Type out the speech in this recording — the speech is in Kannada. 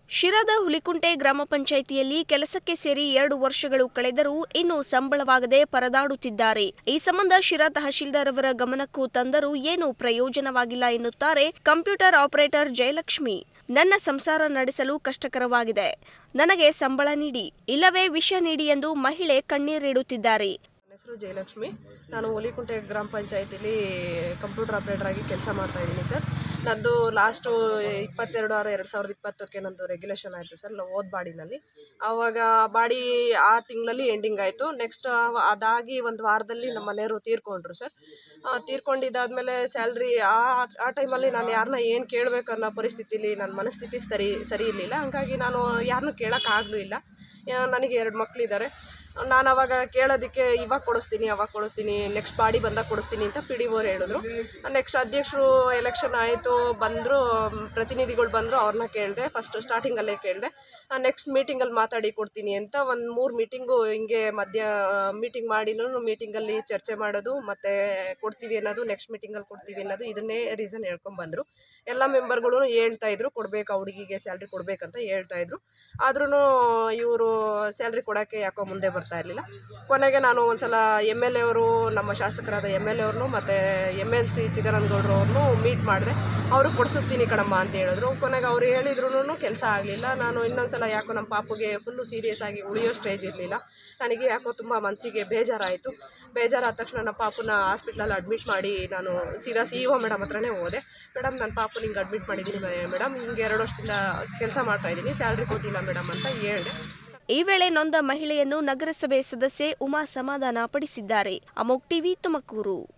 ಶಿರಾದ ಹುಲಿಕುಂಟೆ ಗ್ರಾಮ ಪಂಚಾಯಿತಿಯಲ್ಲಿ ಕೆಲಸಕ್ಕೆ ಸೇರಿ ಎರಡು ವರ್ಷಗಳು ಕಳೆದರೂ ಇನ್ನೂ ಸಂಬಳವಾಗದೆ ಪರದಾಡುತ್ತಿದ್ದಾರೆ ಈ ಸಂಬಂಧ ಶಿರಾ ತಹಶೀಲ್ದಾರ್ ಅವರ ಗಮನಕ್ಕೂ ತಂದರೂ ಏನೂ ಪ್ರಯೋಜನವಾಗಿಲ್ಲ ಎನ್ನುತ್ತಾರೆ ಕಂಪ್ಯೂಟರ್ ಆಪರೇಟರ್ ಜಯಲಕ್ಷ್ಮಿ ನನ್ನ ಸಂಸಾರ ನಡೆಸಲು ಕಷ್ಟಕರವಾಗಿದೆ ನನಗೆ ಸಂಬಳ ನೀಡಿ ಇಲ್ಲವೇ ವಿಷ ನೀಡಿ ಎಂದು ಮಹಿಳೆ ಕಣ್ಣೀರಿಡುತ್ತಿದ್ದಾರೆ ನನ್ನ ಹೆಸರು ಜಯಲಕ್ಷ್ಮಿ ನಾನು ಒಲಿಕುಂಟೆ ಗ್ರಾಮ ಪಂಚಾಯತಿಲಿ ಕಂಪ್ಯೂಟರ್ ಆಪ್ರೇಟರ್ ಆಗಿ ಕೆಲಸ ಮಾಡ್ತಾ ಇದ್ದೀನಿ ಸರ್ ನಂದು ಲಾಸ್ಟು ಇಪ್ಪತ್ತೆರಡು ಆರು ಎರಡು ಸಾವಿರದ ಇಪ್ಪತ್ತಕ್ಕೆ ನಂದು ರೆಗ್ಯುಲೇಷನ್ ಆಯಿತು ಸರ್ ಓದ್ ಬಾಡಿನಲ್ಲಿ ಆವಾಗ ಬಾಡಿ ಆ ತಿಂಗಳಲ್ಲಿ ಎಂಡಿಂಗ್ ಆಯಿತು ನೆಕ್ಸ್ಟ್ ಅದಾಗಿ ಒಂದು ವಾರದಲ್ಲಿ ನಮ್ಮ ಮನೆಯವರು ತೀರ್ಕೊಂಡ್ರು ಸರ್ ಆ, ತೀರ್ಕೊಂಡಿದ್ದಾದ್ಮೇಲೆ ಸ್ಯಾಲ್ರಿ ಆ ಆ ಟೈಮಲ್ಲಿ ನಾನು ಯಾರನ್ನ ಏನು ಕೇಳಬೇಕು ಅನ್ನೋ ಪರಿಸ್ಥಿತಿಲಿ ನನ್ನ ಮನಸ್ಥಿತಿ ಸರಿ ಸರಿ ಇರಲಿಲ್ಲ ಹಂಗಾಗಿ ನಾನು ಯಾರನ್ನೂ ಕೇಳೋಕ್ಕಾಗಲೂ ಇಲ್ಲ ಯಾ- ನನಗೆ ಎರಡು ಮಕ್ಕಳಿದ್ದಾರೆ ನಾನು ಅವಾಗ ಕೇಳೋದಕ್ಕೆ ಇವಾಗ ಕೊಡಿಸ್ತೀನಿ ಅವಾಗ ಕೊಡಿಸ್ತೀನಿ ನೆಕ್ಸ್ಟ್ ಬಾಡಿ ಬಂದಾಗ ಕೊಡಿಸ್ತೀನಿ ಅಂತ ಪಿ ಡಿ ಓರು ಹೇಳಿದ್ರು ನೆಕ್ಸ್ಟ್ ಅಧ್ಯಕ್ಷರು ಎಲೆಕ್ಷನ್ ಆಯಿತು ಬಂದರು ಪ್ರತಿನಿಧಿಗಳು ಬಂದರು ಅವ್ರನ್ನ ಕೇಳಿದೆ ಫಸ್ಟ್ ಸ್ಟಾರ್ಟಿಂಗಲ್ಲೇ ಕೇಳಿದೆ ನೆಕ್ಸ್ಟ್ ಮೀಟಿಂಗಲ್ಲಿ ಮಾತಾಡಿ ಕೊಡ್ತೀನಿ ಅಂತ ಒಂದು ಮೂರು ಮೀಟಿಂಗು ಹಿಂಗೆ ಮಧ್ಯ ಮೀಟಿಂಗ್ ಮಾಡಿನೂ ಮೀಟಿಂಗಲ್ಲಿ ಚರ್ಚೆ ಮಾಡೋದು ಮತ್ತು ಕೊಡ್ತೀವಿ ಅನ್ನೋದು ನೆಕ್ಸ್ಟ್ ಮೀಟಿಂಗಲ್ಲಿ ಕೊಡ್ತೀವಿ ಅನ್ನೋದು ಇದನ್ನೇ ರೀಸನ್ ಹೇಳ್ಕೊಂಬಂದರು ಎಲ್ಲ ಮೆಂಬರ್ಗಳು ಹೇಳ್ತಾ ಇದ್ರು ಕೊಡಬೇಕು ಆ ಹುಡುಗಿಗೆ ಸ್ಯಾಲ್ರಿ ಕೊಡಬೇಕಂತ ಹೇಳ್ತಾ ಇದ್ರು ಆದ್ರೂ ಇವರು ಸ್ಯಾಲ್ರಿ ಕೊಡೋಕ್ಕೆ ಯಾಕೋ ಮುಂದೆ ಬರ್ತಾ ಇರಲಿಲ್ಲ ಕೊನೆಗೆ ನಾನು ಒಂದ್ಸಲ ಎಮ್ ಎಲ್ ಎ ಅವರು ನಮ್ಮ ಶಾಸಕರಾದ ಎಮ್ ಎಲ್ ಎ ಅವ್ರನ್ನೂ ಮತ್ತು ಎಮ್ ಎಲ್ ಸಿ ಚಿದಾನಂದಗೌಡರು ಅವ್ರನ್ನೂ ಮೀಟ್ ಮಾಡಿದೆ ಅವರು ಕೊಡಿಸಿಸ್ತೀನಿ ಕಣಮ್ಮ ಅಂತ ಹೇಳಿದ್ರು ಕೊನೆಗೆ ಅವ್ರು ಹೇಳಿದ್ರು ಕೆಲಸ ಆಗಲಿಲ್ಲ ನಾನು ಇನ್ನೊಂದ್ಸಲ ಯಾಕೋ ನಮ್ಮ ಪಾಪುಗೆ ಫುಲ್ಲು ಸೀರಿಯಸ್ ಆಗಿ ಉಳಿಯೋ ಸ್ಟೇಜ್ ಇರಲಿಲ್ಲ ನನಗೆ ಯಾಕೋ ತುಂಬ ಮನಸ್ಸಿಗೆ ಬೇಜಾರಾಯಿತು ಬೇಜಾರಾದ ತಕ್ಷಣ ನಮ್ಮ ಪಾಪುನ ಹಾಸ್ಪಿಟ್ಲಲ್ಲಿ ಅಡ್ಮಿಟ್ ಮಾಡಿ ನಾನು ಸೀದಾ ಸಿ ಒ ಮೇಡಮ್ ಹತ್ರನೇ ಹೋದೆ ಮೇಡಮ್ ನನ್ನ ಪಾಪು ಹಿಂಗೆ ಅಡ್ಮಿಟ್ ಮಾಡಿದ್ದೀನಿ ಮೇಡಮ್ ಹಿಂಗೆ ಎರಡು ವರ್ಷದಿಂದ ಕೆಲಸ ಮಾಡ್ತಾ ಇದ್ದೀನಿ ಸ್ಯಾಲ್ರಿ ಕೊಟ್ಟಿಲ್ಲ ಮೇಡಮ್ ಅಂತ ಹೇಳಿದೆ ಈ ವೇಳೆ ನೊಂದ ಮಹಿಳೆಯನ್ನು ನಗರಸಭೆ ಸದಸ್ಯೆ ಉಮಾ ಸಮಾಧಾನ ಪಡಿಸಿದ್ದಾರೆ ಅಮೋಕ್ ಟಿವಿ ತುಮಕೂರು